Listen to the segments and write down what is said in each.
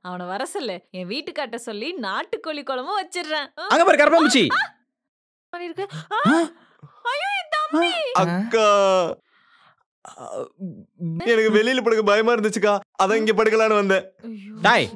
அவனை வர சொல்லு என் வீட்டுக்காட்ட சொல்லி நாட்டுக்கோழி குழம்பும் வச்சிடுறேன் ஆ, அங்க பாரு கரப்பாம்பூச்சி பண்ணிருக்கு. ஆ, ஐயோ என் தம்பி அக்கா எனக்கு வெளியில படுக்க பயமா இருந்துச்சுக்கா அதான் இங்க படுக்கலான்னு வந்தேன் ஐயோ. டாய்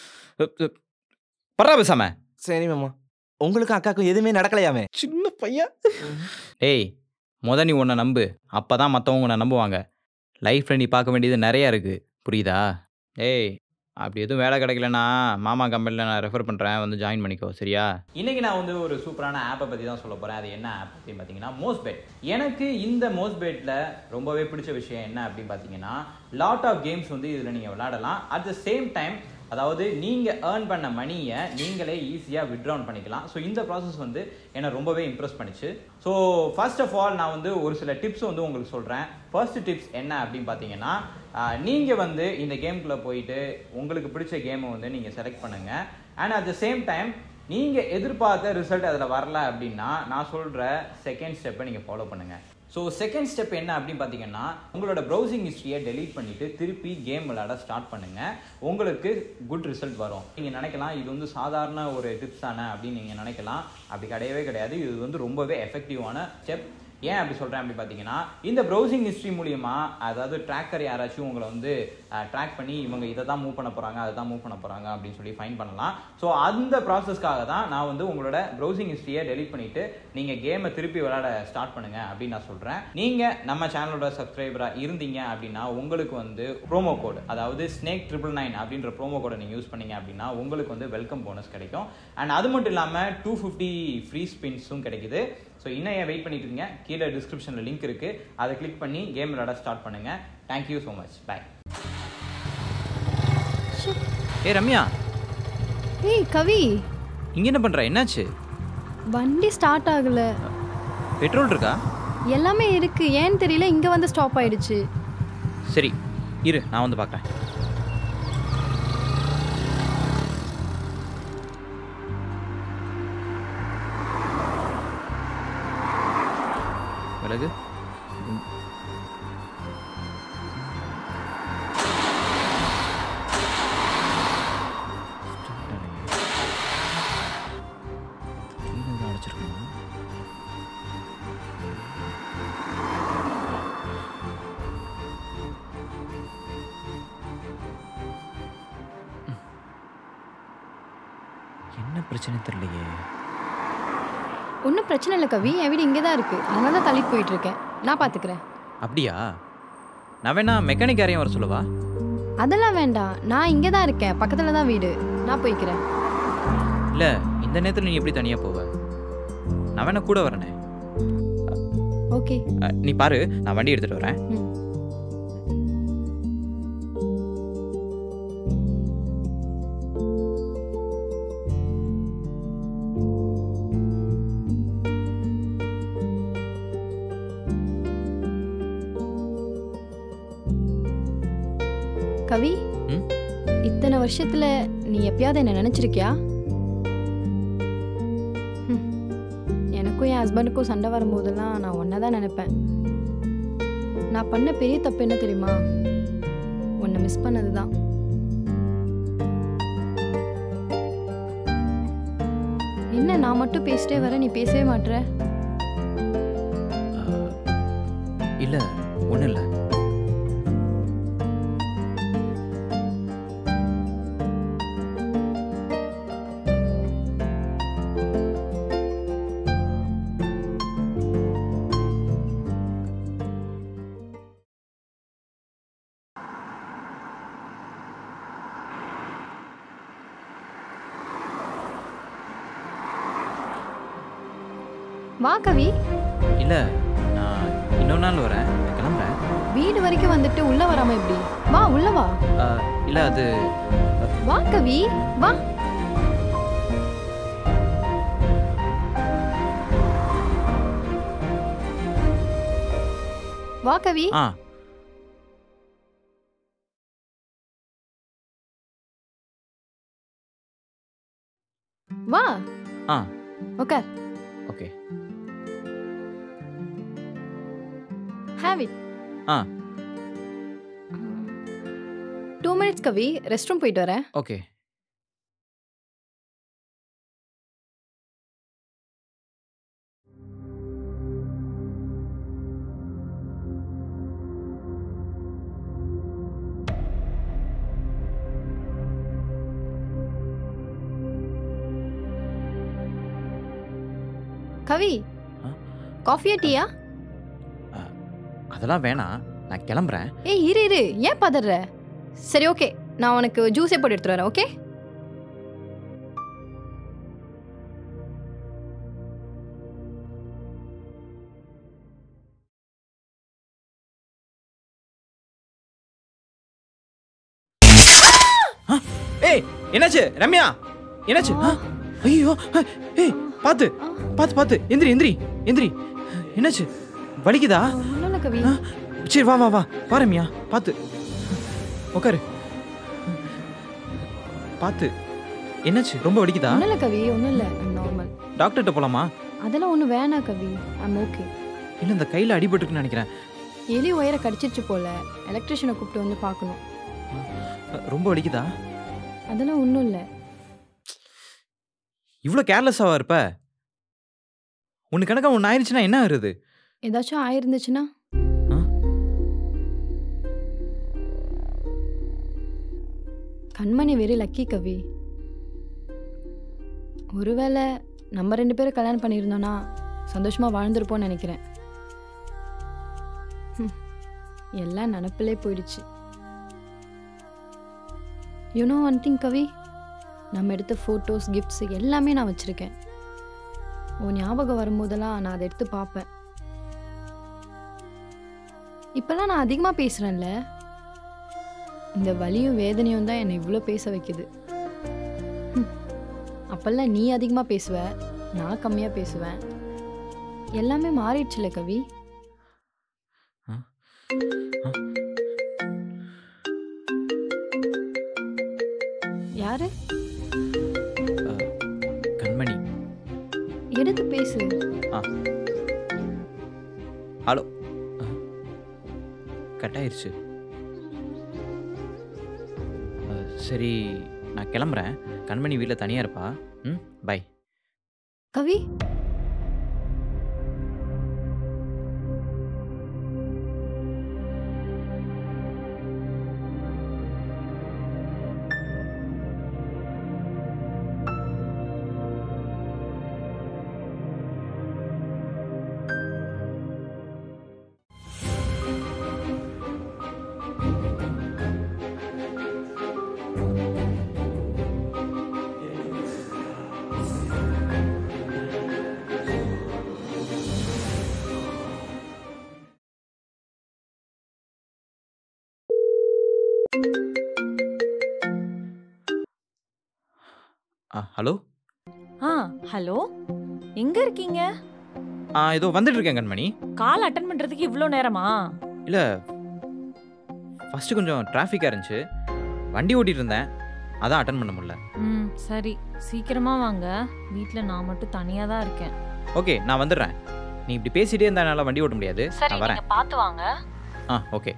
பரா பேசாம சரி மாமா உங்களுக்கும் அக்காக்கும் எதுவுமே நடக்கலையாமே சின்ன பையன் டேய் முத நீ உன்னை நம்பு அப்பதான் மற்றவங்க உன்னை நம்புவாங்க லைஃப்பில் நீ பார்க்க வேண்டியது நிறையா இருக்கு புரியுதா டேய் அப்படி எதுவும் வேலை கிடைக்கலனா மாமா கம்பெனியில் நான் ரெஃபர் பண்ணுறேன் வந்து ஜாயின் பண்ணிக்கோ சரியா இன்னைக்கு நான் வந்து ஒரு சூப்பரான ஆப்பை பற்றி தான் சொல்ல போகிறேன் அது என்ன ஆப் அப்படின்னு பார்த்தீங்கன்னா மோஸ்பெட் எனக்கு இந்த மோஸ்பெட்டில் ரொம்பவே பிடிச்ச விஷயம் என்ன அப்படின்னு பார்த்தீங்கன்னா லாட் ஆஃப் கேம்ஸ் வந்து இதில் நீங்கள் விளையாடலாம் அட் த சேம் டைம் அதாவது நீங்கள் ஏர்ன் பண்ண மணியை நீங்களே ஈஸியாக வித்ட்ரான் பண்ணிக்கலாம் ஸோ இந்த ப்ராசஸ் வந்து என்னை ரொம்பவே இம்ப்ரெஸ் பண்ணிச்சு ஸோ ஃபர்ஸ்ட் ஆஃப் ஆல் நான் வந்து ஒரு சில டிப்ஸ் வந்து உங்களுக்கு சொல்கிறேன் ஃபர்ஸ்ட் டிப்ஸ் என்ன அப்படின்னு பார்த்தீங்கன்னா நீங்கள் வந்து இந்த கேம்குள்ளே போயிட்டு உங்களுக்கு பிடிச்ச கேமை வந்து நீங்கள் செலக்ட் பண்ணுங்கள் and at the same time நீங்கள் எதிர்பார்த்த ரிசல்ட் அதில் வரல அப்படின்னா நான் சொல்கிற செகண்ட் ஸ்டெப்பை நீங்கள் ஃபாலோ பண்ணுங்கள் ஸோ செகண்ட் ஸ்டெப் என்ன அப்படின்னு பார்த்தீங்கன்னா உங்களோட ப்ரௌசிங் ஹிஸ்ட்ரியை டெலீட் பண்ணிவிட்டு திருப்பி கேம் விளையாட ஸ்டார்ட் பண்ணுங்கள் உங்களுக்கு குட் ரிசல்ட் வரும் நீங்கள் நினைக்கலாம் இது வந்து சாதாரண ஒரு டிப்ஸ் தானே அப்படின்னு நீங்கள் நினைக்கலாம் அப்படி கிடையவே கிடையாது இது வந்து ரொம்பவே எஃபெக்டிவான ஸ்டெப் ஏன் அப்படி சொல்கிறேன் அப்படி பார்த்தீங்கன்னா இந்த ப்ரௌசிங் ஹிஸ்ட்ரி மூலியமா அதாவது ட்ராக்கர் யாராச்சும் உங்களை வந்து ட்ராக் பண்ணி இவங்க இதை தான் மூவ் பண்ண போகிறாங்க அதை தான் மூவ் பண்ண போகிறாங்க அப்படின்னு சொல்லி ஃபைன் பண்ணலாம் ஸோ அந்த ப்ராசஸ்க்காக தான் நான் வந்து உங்களோட ப்ரௌசிங் ஹிஸ்ட்ரியை டெலிட் பண்ணிவிட்டு நீங்கள் கேமை திருப்பி விளையாட ஸ்டார்ட் பண்ணுங்க அப்படின்னு நான் சொல்கிறேன் நீங்கள் நம்ம சேனலோட சப்ஸ்கிரைபராக இருந்தீங்க அப்படின்னா உங்களுக்கு வந்து ப்ரோமோ கோட் அதாவது ஸ்னேக் ட்ரிபிள் நைன் அப்படின்ற ப்ரோமோ கோடை நீங்கள் யூஸ் பண்ணீங்க அப்படின்னா உங்களுக்கு வந்து வெல்கம் போனஸ் கிடைக்கும் அண்ட் அது மட்டும் இல்லாமல் டூ ஃபிஃப்டி ஃப்ரீ ஸ்பின்ஸும் கிடைக்குது ஸோ இன்னும் ஏன் வெயிட் பண்ணிட்டு இருக்கீங்க கீழே டிஸ்கிரிப்ஷனில் லிங்க் இருக்குது அதை கிளிக் பண்ணி கேம் விளையாட ஸ்டார்ட் பண்ணுங்கள் தேங்க்யூ ஸோ மச் பாய் ஏ ரம்யா ஏய் கவி இங்கே என்ன பண்ணுற என்னாச்சு வண்டி ஸ்டார்ட் ஆகல பெட்ரோல் இருக்கா எல்லாமே இருக்கு ஏன்னு தெரியல இங்க வந்து ஸ்டாப் ஆயிடுச்சு சரி இரு நான் வந்து பார்க்குறேன் விலகு ம். கீழே எதுவும் அடைச்சிருக்கணுமா? என்ன பிரச்சனை தெரியலையே ஒன்றும் பிரச்சனை இல்லை கவி என் வீடு இங்கே தான் இருக்கு அதனால தான் தள்ளிட்டு போயிட்டு இருக்கேன் நான் பார்த்துக்கிறேன் அப்படியா நான் வேணா மெக்கானிக் யாரையும் வர சொல்லவா அதெல்லாம் வேண்டாம் நான் இங்கே தான் இருக்கேன் பக்கத்தில் தான் வீடு நான் போய்க்கிறேன் இல்லை இந்த நேரத்தில் நீ எப்படி தனியாக போவ நான் வேணா கூட வரனே ஓகே அ, நீ பாரு நான் வண்டி எடுத்துகிட்டு வரேன் ம் கவி ம்? இத்தனை வருஷத்துல நீ எப்பயாவது என்ன நினைச்சிருக்கியா ஹம். எனக்கும் என் ஹஸ்பண்டுக்கும் சண்டை வரும்போதெல்லாம் நான் ஒன்றை தான் நினைப்பேன் நான் பண்ண பெரிய தப்பு என்ன தெரியுமா உன்னை மிஸ் பண்ணது தான் என்ன நான் மட்டும் பேசிட்டே வர நீ பேசவே மாட்ற இல்லை ஒன்றும் இல்லை வா கவி இல்லை நான் இன்னொரு நாள் வரேன் நான் கிளம்புறேன் வீடு வரைக்கும் வந்துட்டு உள்ள வராம எப்படி வா உள்ள வா இல்லை அது வா கவி வா வா கவி ஆ வா ஆ ஓகே ஓகே ஹேவ் இட் ஆ two minutes Kavi rest room போயிட்டு வரேன் ஓகே கவி ஆ? காஃபியா டீயா அதெல்லாம் வேணாம் நான் கிளம்புறேன் ஏய் இரு இரு ஏன் பதற சரி ஓகே நான் உனக்கு ஜூஸே போட்டு எடுத்துட்டு வரேன் ஓகே ஏய் என்னாச்சு ரம்யா என்னாச்சு ஆ, ஐயோ ஆ, ஏய் பாத்து பாத்து பாத்து எந்திரி எந்திரி எந்திரி என்னாச்சு வலிக்குதா ஒன்றும் இல்லை கவி ஆ, சரி வா வா வா வா ரம்யா பாத்து உட்காரு பாத்து என்னாச்சு ரொம்ப வலிக்குதா ஒன்றும் இல்லை கவி ஒன்றும் இல்லை நார்மல் டாக்டர்கிட்ட போலாமா அதெல்லாம் ஒன்றும் வேணாம் கவி ஐம் ஓகே இல்ல இந்த கையில அடிபட்டுருக்குன்னு நினைக்கிறேன் எலி ஒயரை கடிச்சிருச்சு போல எலக்ட்ரிஷியனை கூப்பிட்டு வந்து பார்க்கணும் ரொம்ப வலிக்குதா அதெல்லாம் ஒன்றும் இல்லை இவ்வளோ கேர்லெஸ்ஸாவா இருப்ப உனக்கு கணக்கா ஒன்று ஆயிடுச்சுன்னா என்ன ஆகுறது ஏதாச்சும் ஆயிருந்துச்சுன்னா ஆ? கண்மணி வெரி லக்கி கவி ஒருவேளை நம்ம ரெண்டு பேரும் கல்யாணம் பண்ணியிருந்தோன்னா சந்தோஷமா வாழ்ந்திருப்போம்னு நினைக்கிறேன் ஹம், எல்லாம் நினப்பிலே போயிடுச்சு யூனோ ஒன் திங் கவி நம்ம எடுத்த ஃபோட்டோஸ் கிஃப்ட்ஸ் எல்லாமே நான் வச்சுருக்கேன் உன் ஞாபகம் வரும்போதெல்லாம் நான் அதை எடுத்து பார்ப்பேன் இப்பெல்லாம் நான் அதிகமாக பேசுகிறேன்ல இந்த வலியும் வேதனையும் தான் என்னை இவ்வளோ பேச வைக்குது ஹம். அப்பெல்லாம் நீ அதிகமாக பேசுவ நான் கம்மியாக பேசுவேன் எல்லாமே மாறிடுச்சுல கவி ஆ? ஆ? யாரு கண்மணி எடுத்து பேசு ஹலோ கட் ஆயிருச்சு அஹ், சரி நான் கிளம்புறேன் கண்மணி வீட்டில் தனியாக இருப்பா ம் பை கவி ஆ ஹலோ ஆ ஹலோ எங்க இருக்கீங்க ஆ இதோ வந்துட்டு இருக்கேன் கண்மணி கால் அட்டன் பண்றதுக்கு இவ்ளோ நேரமா இல்லை ஃபஸ்ட்டு கொஞ்சம் டிராஃபிக்காக இருந்துச்சு வண்டி ஓட்டிகிட்டு இருந்தேன் அதான் அட்டன் பண்ண முடியல ம் சரி சீக்கிரமா வாங்க வீட்ல நான் மட்டும் தனியா தான் இருக்கேன் ஓகே நான் வந்துடுறேன் நீ இப்படி பேசிட்டே இருந்தா என்னால் வண்டி ஓட்ட முடியாது சரி நான் வரேன் நீங்க பாத்து வாங்க ஆ ஓகே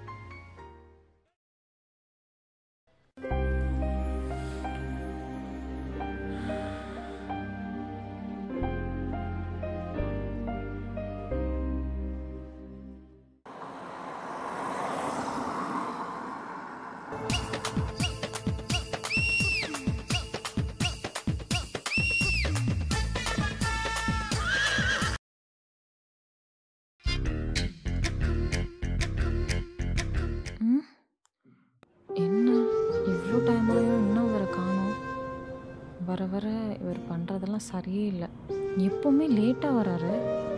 ம் என்ன இவ்வளோ டைம் ஆகும் இன்னும் அவரை காணோம் வர வர இவர் பண்ணுறதெல்லாம் சரியே இல்லை எப்பவுமே லேட்டாக வராரு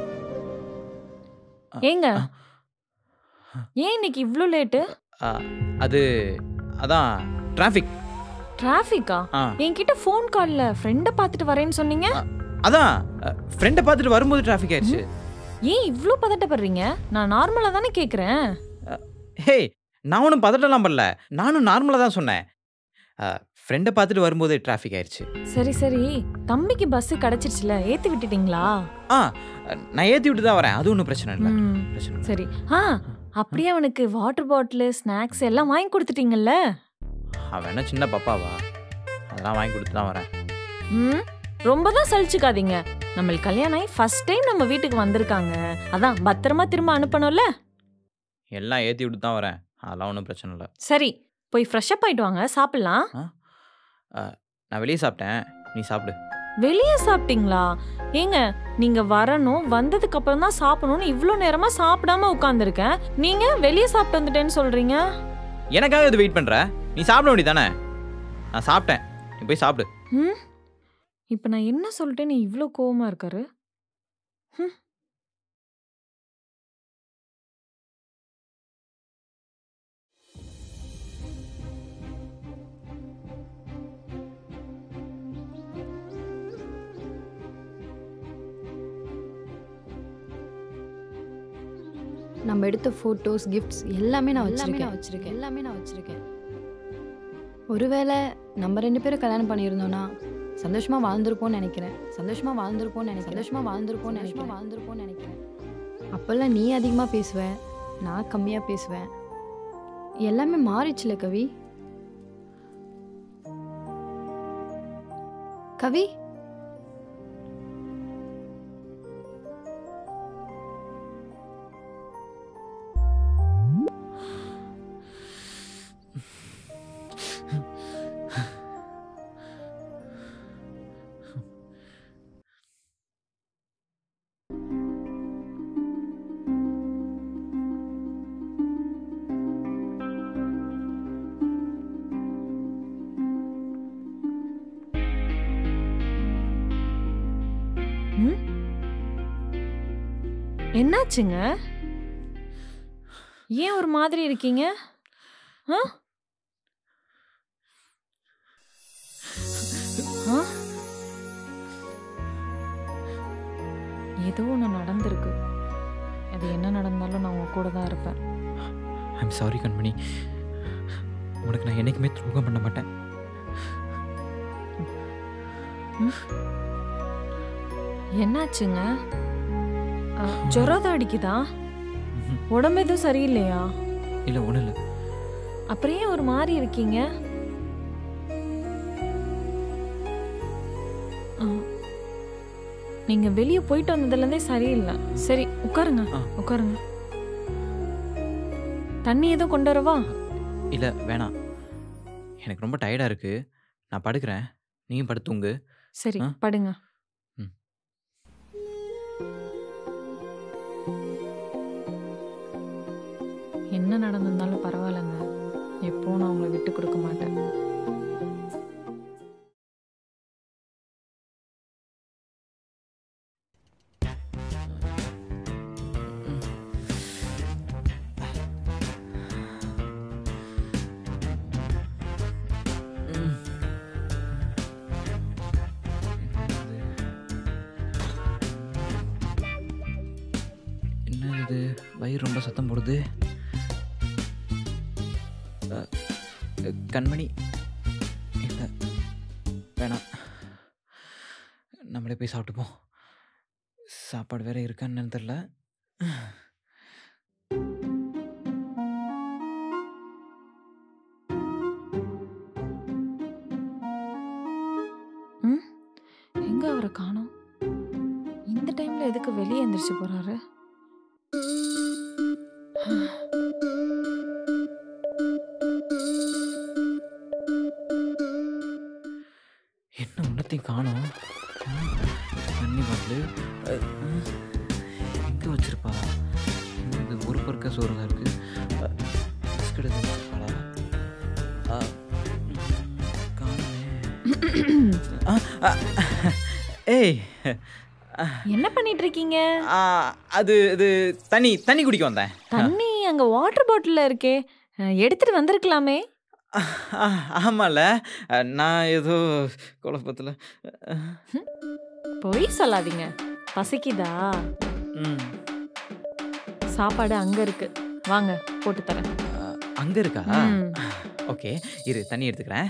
ஏங்க ஏன் இன்னைக்கு இவ்வளோ லேட்டு ஆ, அது அதான் டிராஃபிக் டிராஃபிக்கா ஆ என்கிட்ட ஃபோன் காலில் ஃப்ரெண்டை பார்த்துட்டு வரேன்னு சொன்னீங்க அதான் ஃப்ரெண்டை பார்த்துட்டு வரும்போது டிராஃபிக் ஆயிடுச்சு ஏன் இவ்வளோ பதட்டப்படுறீங்க நான் நார்மலாக தானே கேட்குறேன் ஹே நான் ஒன்றும் பதட்டலாம் பண்ணல நானும் நார்மலாக தான் சொன்னேன் ஃப்ரெண்டை பார்த்துட்டு வரும்போது டிராஃபிக் ஆயிடுச்சு சரி சரி தம்பிக்கு பஸ் கிடைச்சிருச்சுல ஏற்றி விட்டுட்டீங்களா ஆ நான் ஏற்றி விட்டு தான் வரேன் அது ஒன்றும் பிரச்சனை இல்லை ம் பிரச்சனை இல்லை சரி ஆ அப்படியே அவனுக்கு வாட்டர் பாட்டிலு ஸ்நாக்ஸ் எல்லாம் வாங்கி கொடுத்துட்டீங்கல்ல அவன் என்ன சின்ன பாப்பாவா அதெல்லாம் வாங்கி கொடுத்து தான் வரேன் ம் ரொம்ப தான் சலிச்சுக்காதீங்க நம்மளுக்கு கல்யாணம் ஆகி ஃபர்ஸ்ட் டைம் நம்ம வீட்டுக்கு வந்திருக்காங்க அதான் பத்திரமா திரும்ப அனுப்பணும்ல எல்லாம் ஏற்றி விட்டு தான் வரேன் அதெல்லாம் ஒன்றும் பிரச்சனை இல்லை சரி போய் ஃப்ரெஷ் அப் ஆயிட்டு வாங்க சாப்பிடலாம் நான் வெளியே சாப்பிட்டேன் நீ சாப்பிடு வெளியே சாப்பிட்டீங்களா ஏங்க நீங்க வரணும் வந்ததுக்கு அப்புறம் தான் சாப்பிடணும்னு இவ்வளோ நேரமா சாப்பிடாம உட்காந்துருக்கேன் நீங்க வெளியே சாப்பிட்டு வந்துட்டேன்னு சொல்றீங்க எனக்காக இது வெயிட் பண்ற நீ சாப்பிட வேண்டியதானே நான் சாப்பிட்டேன் நீ போய் சாப்பிடு ம் இப்போ நான் என்ன சொல்லிட்டேன்னு இவ்வளோ கோவமா இருக்காரு ம். நம்ம எடுத்த ஃபோட்டோஸ் கிஃப்ட்ஸ் எல்லாமே நான் வச்சிருக்கேன் நான் வச்சிருக்கேன் எல்லாமே நான் வச்சிருக்கேன் ஒருவேளை நம்ம ரெண்டு பேரும் கல்யாணம் பண்ணியிருந்தோம்னா சந்தோஷமா வாழ்ந்திருப்போம்னு நினைக்கிறேன் சந்தோஷமா வாழ்ந்திருப்போம்னு நினைக்கிறேன் சந்தோஷமா வாழ்ந்திருப்போம்னு நினைக்கிறேன் வாழ்ந்திருப்போம்னு நினைக்கிறேன் அப்போல்லாம் நீ அதிகமாக பேசுவ நான் கம்மியாக பேசுவேன் எல்லாமே மாறிச்சுல கவி கவி ம்? என்னாச்சுங்க ஏன் ஒரு மாதிரி இருக்கீங்க ஆ? ஆ? ஏதோ ஒன்று நடந்திருக்கு அது என்ன நடந்தாலும் நான் உங்க கூட தான் இருப்பேன் ஐம் சாரி கண்மணி உனக்கு நான் என்னைக்குமே துரோகம் பண்ண மாட்டேன் என்னாச்சுங்க ஆ, ஜுரம் தான் அடிக்குதா ம்ஹும். உடம்பு எதுவும் சரியில்லையா இல்லை ஒன்றும் இல்லை அப்புறம் ஏன் ஒரு மாதிரி இருக்கீங்க ஆ, நீங்க வெளியே போயிட்டு வந்ததுலேருந்தே சரியில்லை சரி உட்காருங்க ஆ. உட்காருங்க தண்ணி எதுவும் கொண்டு வரவா இல்லை வேணாம் எனக்கு ரொம்ப டயர்டாக இருக்குது நான் படுக்கிறேன் நீயும் படுத்துங்க சரி ஆ? படுங்க ம். என்ன நடந்திருந்தாலும் பரவாயில்லைங்க எப்போ நான் உங்களை விட்டு கொடுக்க மாட்டேன் என்ன இது வயிறு ரொம்ப சத்தம் போடுது அ, அ, கண்மணி இல்லை வேணாம் நம்மளே போய் சாப்பிட்டுப்போம் சாப்பாடு வேற இருக்கான்னு தெரில ம் எங்க அவரை காணோம் இந்த டைம்ல எதுக்கு வெளியே எந்திரிச்சு போறாரு என்ன உன்னத்தையும் காணோம் தண்ணி பாட்டில் எங்கே வச்சிருப்பா இது ஒரு பருக்க சோறு தான் இருக்கு அ, பிஸ்கட் எதுவும் வச்சிருப்பாளா அ, ம், காணோமே. ஆ, ஆ, ஏய் ஆ, என்ன பண்ணிட்டு இருக்கீங்க ஆ, அது இது தண்ணி தண்ணி குடிக்க வந்தேன் தண்ணி அங்க வாட்டர் பாட்டில்ல இருக்கே அஹ், எடுத்துட்டு வந்திருக்கலாமே ஆ, ஆமால அ, நான் ஏதோ குழப்பத்தில் பொய் சொல்லாதீங்க பசிக்குதா ம் சாப்பாடு அங்க இருக்கு வாங்க போட்டு தரேன் அங்கே இருக்கா ம். ஓகே இரு தண்ணி எடுத்துக்கிறேன்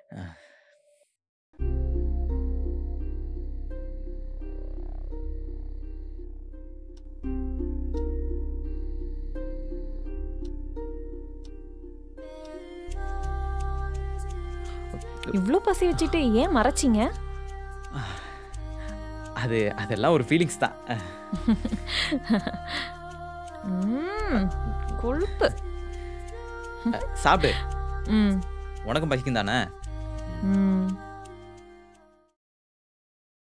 இவ்ளோ பசி வச்சுட்டு ஏன் மறைச்சிங்க அது அதெல்லாம் ஒரு ஃபீலிங்ஸ் தான் ம், கொழுப்பு சாப்பிடு ம் உனக்கும் பசிக்கும் தானே ம்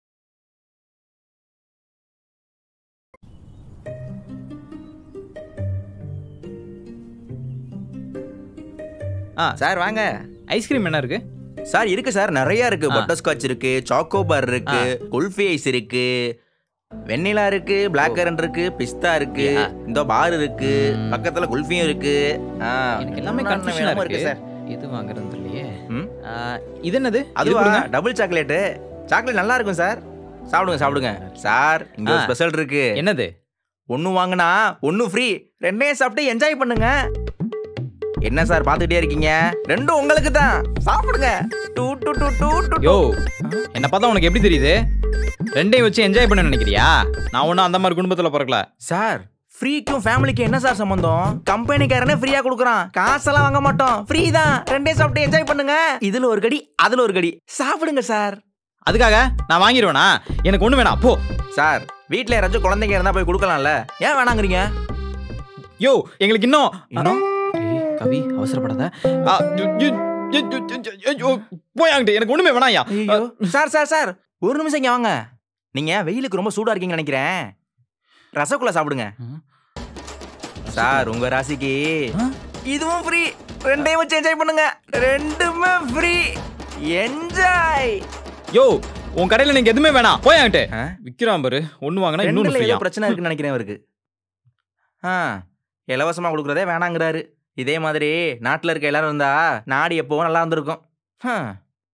ஆ சார் வாங்க ஐஸ்கிரீம் என்ன இருக்கு சார் இருக்கு சார் நிறைய இருக்கு ஆ. பட்டர்ஸ்காட்ச் இருக்கு சாக்கோ பார் இருக்கு குல்ஃபி ஐஸ் இருக்கு வெண்ணிலா இருக்கு பிளாக் கரண்ட் இருக்கு பிஸ்தா இருக்கு யா. இந்த பார் இருக்கு ம். பக்கத்துல குல்ஃபியும் இருக்கு ஆ, எனக்கு எல்லாமே இன்னும் கன்ஃபியூஷனா வேணுமோ இருக்கு சார் இது வாங்குறது இல்லையே ம். ஆ, இது என்னது இது அதுவா கொடுங்க. டபுள் சாக்லேட்டு சாக்லேட் நல்லா இருக்கும் சார் சாப்பிடுங்க சாப்பிடுங்க சார் இங்க ஒரு ஆ. ஸ்பெஷல் இருக்கு என்னது ஒன்னு வாங்கினா ஒன்னு ஃப்ரீ ரெண்டையும் சாப்பிட்டு என்ஜாய் பண்ணுங்க என்ன சார் பார்த்துக்கிட்டே இருக்கீங்க ரெண்டும் உங்களுக்கு தான் சாப்பிடுங்க டூ டூ டூ டூ டூ யோ என்ன பார்த்தா உனக்கு எப்படி தெரியுது ரெண்டையும் வச்சு என்ஜாய் பண்ண நினைக்கிறியா நான் ஒன்றும் அந்த மாதிரி குடும்பத்தில் பிறக்கல சார் ஃப்ரீக்கும் ஃபேமிலிக்கும் என்ன சார் சம்பந்தம் கம்பெனிக்காரனே ஃப்ரீயா கொடுக்குறான் காசெல்லாம் வாங்க மாட்டோம் ஃப்ரீ தான் ரெண்டே சாப்பிட்டு என்ஜாய் பண்ணுங்க இதுல ஒரு கடி அதுல ஒரு கடி சாப்பிடுங்க சார் அதுக்காக நான் வாங்கிடுவேனா எனக்கு ஒன்று வேணாம் போ சார் வீட்ல யாராச்சும் குழந்தைங்க இருந்தா போய் கொடுக்கலாம்ல ஏன் வேணாங்கிறீங்க யோ எங்களுக்கு இன்னும் இன்னும்? டேய், கவி அவசரப்படாத ஆ, யு, யு, யு, யு, யு, யு, யு, போயாங்கிட்டு எனக்கு ஒண்ணுமே வேணாம்யா ஐயோ சார் சார் சார் ஒரு நிமிஷம் இங்க வாங்க நீங்க வெயிலுக்கு ரொம்ப சூடா இருக்கீங்கன்னு நினைக்கிறேன் ரசகுல்லா சாப்பிடுங்க ம். சார் உங்க ராசிக்கு ஆ? இதுவும் ஃப்ரீ ரெண்டையும் வச்சு என்ஜாய் பண்ணுங்க ரெண்டுமே ஃப்ரீ என்ஜாய் யோ உன் கடையில எனக்கு எதுவுமே வேணாம் போயாங்கிட்டு விக்கிறான் பாரு ஒண்ணு வாங்கினா இன்னொன்னு ரெண்டுல ஃப்ரீயா ஏதோ பிரச்சனை இருக்குன்னு நினைக்கிறேன் அவருக்கு ஆ இலவசமா கொடுக்குறதே வேணாங்கிறாரு இதே மாதிரி நாட்டுல இருக்க எல்லாரும் இருந்தா நாடு எப்பவும் நல்லா இருந்திருக்கும் ஹம்.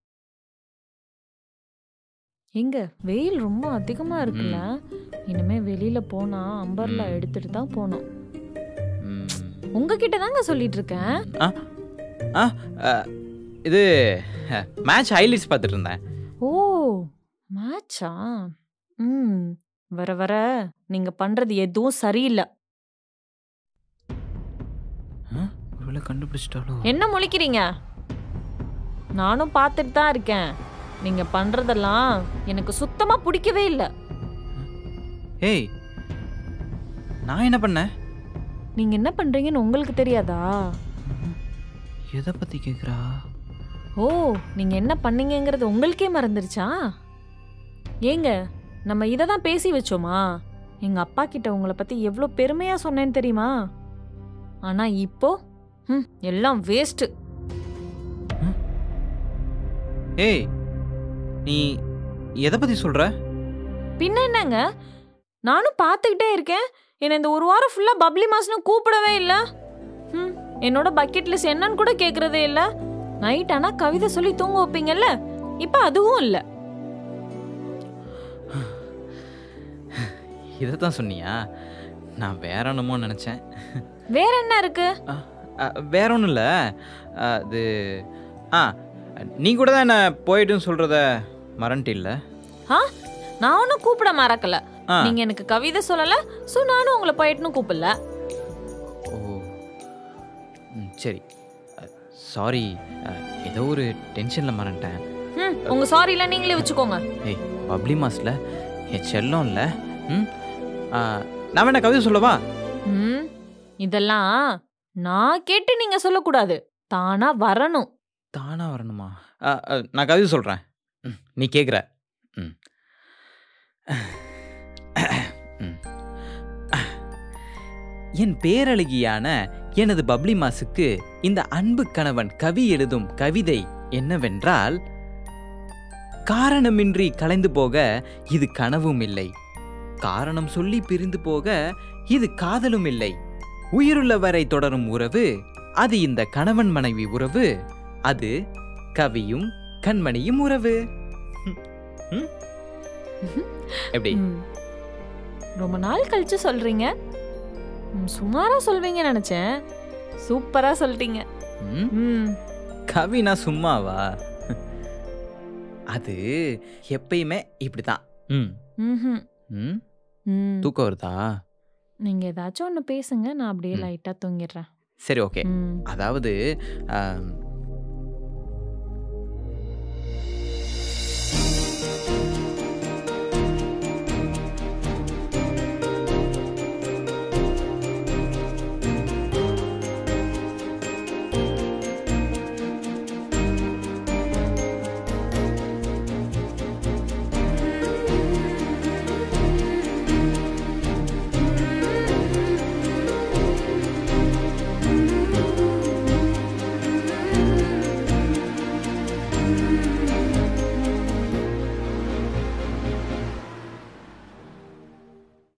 எங்க வெயில் ரொம்ப அதிகமா இருக்குல்ல இனிமே வெளியில போனா அம்பர்லா ம். எடுத்துட்டு தான் போகணும் ம். உங்ககிட்ட தாங்க சொல்லிட்டு இருக்கேன் இது மேட்ச் ஹைலைட்ஸ் பார்த்துட்டு இருந்தேன் ஓ மேட்சா ம் வர வர நீங்க பண்றது எதுவும் சரியில்லை ஒருவேளை கண்டுபிடிச்சிட்டாலோ என்ன முழிக்கிறீங்க நானும் பார்த்துட்டு தான் இருக்கேன் நீங்க பண்றதெல்லாம் எனக்கு சுத்தமா பிடிக்கவே இல்லை ஏய் நான் என்ன பண்ணேன் நீங்க என்ன பண்றீங்கன்னு உங்களுக்கு தெரியாதா எதை பத்தி கேக்குறா ஓ நீங்க என்ன பண்ணீங்கங்கிறது உங்களுக்கே மறந்துருச்சா ஏங்க நம்ம இதை தான் பேசி வச்சோமா எங்க அப்பா கிட்ட உங்களை பத்தி எவ்வளோ பெருமையா சொன்னேன்னு தெரியுமா ஆனா இப்போ ம், எல்லாம் வேஸ்ட் ஏய் நீ எதை பத்தி சொல்ற பின்ன என்னங்க நானும் பார்த்துக்கிட்டே இருக்கேன் என்னை இந்த ஒரு வாரம் ஃபுல்லா பப்ளி மாஸ்னு கூப்பிடவே இல்லை ம் என்னோட பக்கெட் லிஸ்ட் என்னன்னு கூட கேட்கறதே இல்லை நைட் ஆனா கவிதை சொல்லி தூங்க வைப்பீங்கல்ல இப்போ அதுவும் இல்லை இதை தான் சொன்னியா நான் வேற என்னமோ நினச்சேன் வேற என்ன இருக்கு வேற ஒன்றும் இல்லை அது ஆ நீ கூட தான் என்ன போயிட்டுன்னு சொல்கிறத மறந்துட்டு இல்லை நான் ஒன்றும் கூப்பிட மறக்கல ஆ நீங்க எனக்கு கவிதை சொல்லல சோ நானும் உங்களை போயிட்டுன்னு கூப்பிடல ஓ ம் சரி சாரி ஏதோ ஒரு டென்ஷனில் மறந்துட்டேன் ம் உங்க சாரில நீங்களே வச்சுக்கோங்க ஏய் பப்ளி மாஸில் என் செல்லம் இல்லை ம் ஆ, நான் வேணா கவிதை சொல்லவா ம் இதெல்லாம் நான் கேட்டு நீங்க சொல்லக்கூடாது தானா வரணும் தானா வரணுமா ஆ, ஆ, நான் கவிதை சொல்கிறேன் நீ கேட்குற ம் ம். என் பேரழகியான எனது பப்ளி மாசுக்கு இந்த அன்பு கணவன் கவி எழுதும் கவிதை என்னவென்றால் காரணமின்றி கலைந்து போக இது கனவும் இல்லை காரணம் சொல்லி பிரிந்து போக இது காதலும் இல்லை உயிருள்ள வரை தொடரும் உறவு அது இந்த கணவன் மனைவி உறவு அது கவியும் கண்மணியும் உறவு ம். ம்? எப்படி ம். ரொம்ப நாள் கழிச்சு சொல்றீங்க ம், சுமாரா சொல்வீங்க நினைச்சேன் சூப்பரா சொல்லிட்டீங்க ம்? ம் கவினா சும்மாவா அது எப்பயுமே இப்படிதான் ம் ம்ஹும். ம் ம் தூக்கம் வருதா நீங்க ஏதாச்சும் ஒன்று பேசுங்க நான் அப்படியே ம். லைட்டா தூங்கிடுறேன் சரி ஓகே ம் அதாவது ஆம்,